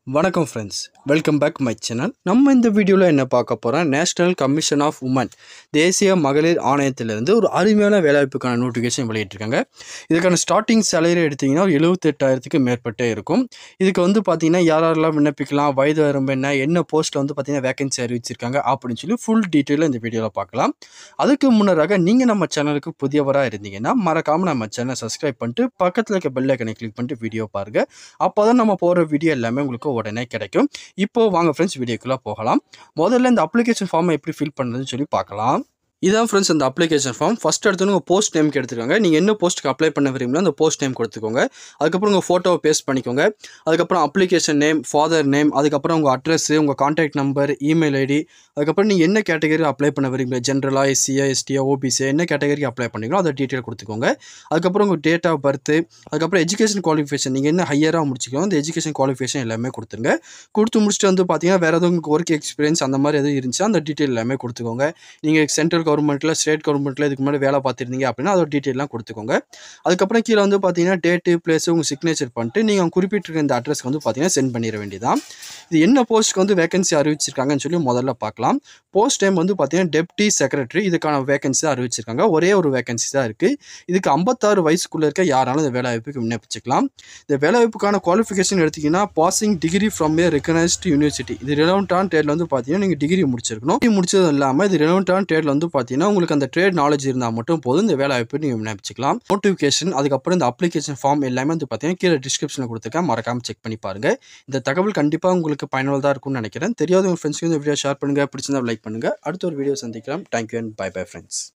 வணக்கம் friends welcome back my channel நம்ம இந்த வீடியோவில் என்ன பார்க்க போகிறோம் நேஷனல் கமிஷன் ஆஃப் உமன் தேசிய மகளிர் ஆணையத்திலிருந்து ஒரு அருமையான வேலைவாய்ப்புக்கான நோட்டிஃபிகேஷன் வெளியிட்டிருக்காங்க இதுக்கான ஸ்டார்டிங் சேலரி எடுத்திங்கன்னா ஒரு எழுபத்தெட்டாயிரத்துக்கு மேற்பட்டே இருக்கும் இதுக்கு வந்து பார்த்தீங்கன்னா யார் யாரெல்லாம் விண்ணப்பிக்கலாம் வயது வரம்பு என்ன என்ன போஸ்ட்டில் வந்து பார்த்தீங்கன்னா வேகன்சி அறிவிச்சிருக்காங்க அப்படின்னு சொல்லி ஃபுல் டீட்டெயிலாக இந்த வீடியோவில் பார்க்கலாம் அதுக்கு முன்னராக நீங்கள் நம்ம சேனலுக்கு புதியவராக இருந்தீங்கன்னா மறக்காமல் நம்ம சேனலை சப்ஸ்கிரைப் பண்ணிட்டு பக்கத்தில் இருக்க பெல் ஐக்கனை கிளிக் பண்ணிட்டு வீடியோ பாருங்கள் அப்போ தான் நம்ம போகிற வீடியோ எல்லாமே உங்களுக்கு உடனே கிடைக்கும் இப்போ வாங்க ஃப்ரெண்ட்ஸ் வீடியோக்குள்ளே போகலாம் முதல்ல இந்த அப்ளிகேஷன் ஃபார்மை எப்படி ஃபில் பண்ணுறதுன்னு சொல்லி பார்க்கலாம் இதான் ஃப்ரெண்ட்ஸ் அந்த அப்ளிகேஷன் ஃபார்ம் ஃபஸ்ட் எடுத்து உங்கள் போஸ்ட் நேம்க்கு எடுத்துக்கோங்க நீங்கள் என்ன போஸ்ட்டுக்கு அப்ளை பண்ண விரும்புங்களோ அந்த போஸ்ட் நேம் கொடுத்துக்கோங்க அதுக்கப்புறம் உங்கள் ஃபோட்டோவை பேஸ்ட் பண்ணிக்கோங்க அதுக்கப்புறம் அப்ளிகேஷன் நேம் ஃபாதர் நேம் அதுக்கப்புறம் உங்கள் அட்ரஸ் உங்கள் கான்டாக்ட் நம்பர் இமெயில் ஐடி அதுக்கப்புறம் நீங்கள் என்ன கேட்டகரி அப்ளை பண்ண விரும்புங்க ஜென்ரலா எஸ்சியா எஸ்டியா ஓபிசி என்ன கேட்டகரி அப்ளை பண்ணீங்களோ அதை டீட்டெயில் கொடுத்துக்கோங்க அதுக்கப்புறம் உங்கள் டேட் ஆஃப் பர்த் அதுக்கப்புறம் எஜுகேஷன் குவாலிஃபிகேஷன் நீங்கள் என்ன ஹையராக முடிச்சிக்கோ அந்த எஜுகேஷன் குவாலிஃபிகேஷன் எல்லாமே கொடுத்துருங்க கொடுத்து முடிச்சுட்டு வந்து பார்த்தீங்கன்னா வேறு எதுவும் உங்களுக்கு ஒர்க் எக்ஸ்பீரியன்ஸ் அந்த மாதிரி எதுவும் இருந்துச்சா அந்த டீட்டெயில் எல்லாமே கொடுத்துக்கோங்க நீங்கள் சென்ட்ரல் கவர்மெண்ட்டில் ஸ்டேட் கவர்மெண்ட்டில் இதுக்கு முன்னாடி வேலை பார்த்துருந்தீங்க அப்படின்னா அதோட டீட்டெயிலாம் கொடுத்துக்கோங்க அதுக்கப்புறம் கீழே வந்து பார்த்தீங்கன்னா டேட்டு பிளேஸ் உங்கள் சிக்னேச்சர் பண்ணிட்டு நீங்கள் குறிப்பிட்டிருக்க இந்த அட்ரஸ்க்கு வந்து பார்த்தீங்கன்னா சென்ட் பண்ணிட வேண்டியதான் இது என்ன போஸ்ட்டுக்கு வந்து வேகன்சி அறிவிச்சிருக்காங்கன்னு சொல்லி முதல்ல பார்க்கலாம் போஸ்ட் டைம் வந்து பார்த்தீங்கன்னா டெப்டி செக்ரட்டரி இதுக்கான வேகன்சி தான் அறிவிச்சிருக்காங்க ஒரே ஒரு வேகன்சி தான் இருக்குது இதுக்கு ஐம்பத்தாறு வயசுக்குள்ளே இருக்க யாராலும் இந்த வேலைவாய்ப்புக்கு விண்ணப்பிச்சுக்கலாம் இந்த வேலைவாய்ப்புக்கான குவாலிஃபிகேஷன் எடுத்திங்கன்னா passing degree from a recognised university இது ரிலவெண்ட்டான ட்ரேடில் வந்து பார்த்தீங்கன்னா நீங்கள் டிகிரி முடிச்சிருக்கணும் டிகிரி முடிச்சதும் இல்லாமல் இது ரிலவெண்ட்டான ட்ரேடில் வந்து பார்த்தீங்கன்னா உங்களுக்கு அந்த ட்ரேட் நாலேஜ் இருந்தால் மட்டும் போதும் இந்த வேலைவாய்ப்பு நீங்கள் விண்ணப்பிச்சுக்கலாம் நோட்டிஃபிகேஷன் அதுக்கப்புறம் இந்த அப்ளிகேஷன் ஃபார்ம் எல்லாமே வந்து பார்த்தீங்கன்னா கீழே டிஸ்கிரிப்ஷனில் கொடுத்துருக்கேன் மறக்காமல் செக் பண்ணி பாருங்கள் இந்த தகவல் கண்டிப்பாக உங்களுக்கு பயனுள்ளதாக இருக்கும்னு நினைக்கிறேன் தெரியாத உங்கள் ஃப்ரெண்ட்ஸ்க்கு இந்த வீடியோ ஷேர் பண்ணுங்கள் பிடிச்சிருந்தா லைக் பண்ணுங்கள் அடுத்த ஒரு வீடியோ சந்திக்கலாம் thank you and bye bye friends